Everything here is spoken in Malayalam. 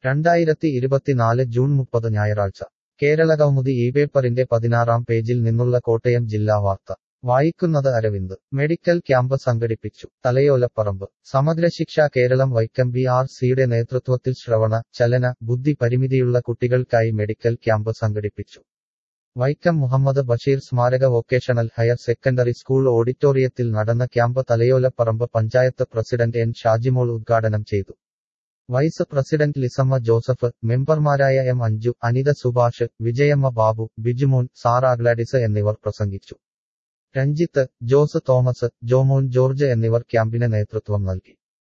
രണ്ടായിരത്തി ഇരുപത്തിനാല് ജൂൺ മുപ്പത് ഞായറാഴ്ച കേരളകൗമുദി ഈ പേപ്പറിന്റെ പതിനാറാം പേജിൽ നിന്നുള്ള കോട്ടയം ജില്ലാ വാർത്ത വായിക്കുന്നത് അരവിന്ദ് മെഡിക്കൽ ക്യാമ്പ് സംഘടിപ്പിച്ചു തലയോലപ്പറമ്പ് സമഗ്രശിക്ഷ കേരളം വൈക്കം ബി ആർ സിയുടെ നേതൃത്വത്തിൽ ശ്രവണ ചലന ബുദ്ധി പരിമിതിയുള്ള കുട്ടികൾക്കായി മെഡിക്കൽ ക്യാമ്പ് സംഘടിപ്പിച്ചു വൈക്കം മുഹമ്മദ് ബഷീർ സ്മാരക വൊക്കേഷണൽ ഹയർ സെക്കൻഡറി സ്കൂൾ ഓഡിറ്റോറിയത്തിൽ നടന്ന camp Thalayolaparambu panchayat president N Shajimol ഉദ്ഘാടനം ചെയ്തു വൈസ് പ്രസിഡന്റ് ലിസമ്മ ജോസഫ് മെമ്പർമാരായ എം അഞ്ജു അനിത സുഭാഷ് വിജയമ്മ ബാബു ബിജുമോൻ സാറാ ഗ്ലാഡിസ് എന്നിവർ പ്രസംഗിച്ചു രഞ്ജിത്ത് ജോസ് തോമസ് ജോമോൻ ജോർജ് എന്നിവർ ക്യാമ്പിന് നേതൃത്വം നൽകി